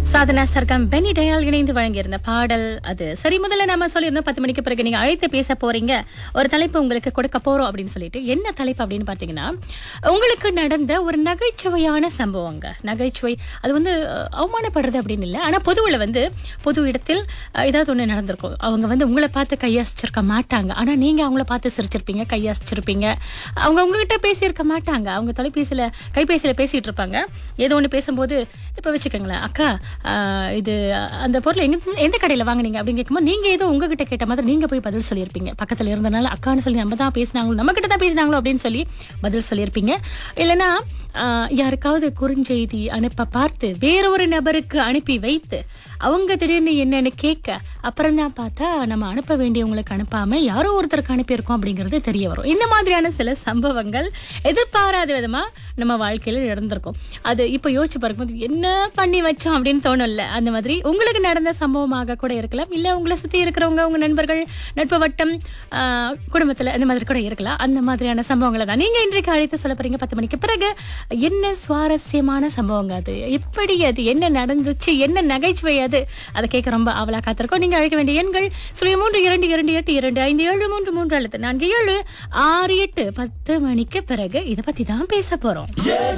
சாதனா சர்க்கம் பெனி டயால் இணைந்து வழங்கியிருந்த பாடல் அது சரி முதல்ல நாம சொல்லியிருந்தோம் பத்து மணிக்கு பிறகு நீங்க அழைத்து பேச போறீங்க ஒரு தலைப்பு உங்களுக்கு கொடுக்க போறோம் அப்படின்னு சொல்லிட்டு என்ன தலைப்பு அப்படின்னு பாத்தீங்கன்னா உங்களுக்கு நடந்த ஒரு நகைச்சுவையான சம்பவங்க நகைச்சுவை அது வந்து அஹ், அவமானப்படுறது அப்படின்னு இல்லை ஆனா பொதுவில் வந்து பொது இடத்தில் அஹ், ஏதாவது ஒண்ணு நடந்திருக்கும் அவங்க வந்து உங்களை பார்த்து கையாசிச்சிருக்க மாட்டாங்க ஆனா நீங்க அவங்கள பார்த்து சிரிச்சிருப்பீங்க கையாசிச்சிருப்பீங்க அவங்க உங்ககிட்ட பேசியிருக்க மாட்டாங்க அவங்க தொலைபேசியில கைபேசியில பேசிட்டு இருப்பாங்க ஏதோ ஒன்று பேசும்போது இப்போ வச்சுக்கோங்களேன் அக்கா ஆஹ், இது அந்த பொருள் எங்க எந்த கடையில் வாங்குனீங்க அப்படின்னு கேட்கும்போது நீங்க ஏதோ உங்ககிட்ட கேட்ட மாதிரி நீங்க போய் பதில் சொல்லியிருப்பீங்க பக்கத்துல இருந்தனால அக்கான்னு சொல்லி நம்ம தான் பேசினாங்களோ நம்ம கிட்ட தான் பேசினாங்களோ அப்படின்னு சொல்லி பதில் சொல்லியிருப்பீங்க இல்லைன்னா ஆஹ், யாருக்காவது குறுஞ்செய்தி அனுப்ப பார்த்து வேறொரு நபருக்கு அனுப்பி வைத்து அவங்க திடீர்னு என்னன்னு கேட்க அப்புறம் தான் பார்த்தா நம்ம அனுப்ப வேண்டியவங்களுக்கு அனுப்பாம யாரோ ஒருத்தருக்கு அனுப்பியிருக்கோம் அப்படிங்கிறது தெரிய வரும் இந்த மாதிரியான சில சம்பவங்கள் எதிர்பாராத விதமா நம்ம வாழ்க்கையில நடந்திருக்கும் அது இப்போ யோசிச்சு பார்க்கும்போது என்ன பண்ணி வச்சோம் அப்படின்னு தோணும்ல அந்த மாதிரி உங்களுக்கு நடந்த சம்பவமாக கூட இருக்கலாம் இல்ல உங்களை சுத்தி இருக்கிறவங்க உங்க நண்பர்கள் நட்பு வட்டம் ஆஹ், குடும்பத்துல அந்த மாதிரி கூட இருக்கலாம் அந்த மாதிரியான சம்பவங்களை தான் நீங்க இன்றைக்கு அழைத்து சொல்ல போறீங்க பத்து மணிக்கு பிறகு என்ன சுவாரஸ்யமான சம்பவங்க அது எப்படி அது என்ன நடந்துச்சு என்ன நகைச்சுவை அது அதை கேட்க ரொம்ப அவலா காத்திருக்கோம் நீங்க அழைக்க வேண்டிய எண்கள் சுழிய மூன்று இரண்டு இரண்டு எட்டு இரண்டு ஐந்து ஏழு மூன்று மூன்று அல்லது நான்கு ஏழு ஆறு எட்டு பத்து மணிக்கு பிறகு இதை பத்தி தான் பேச போறோம்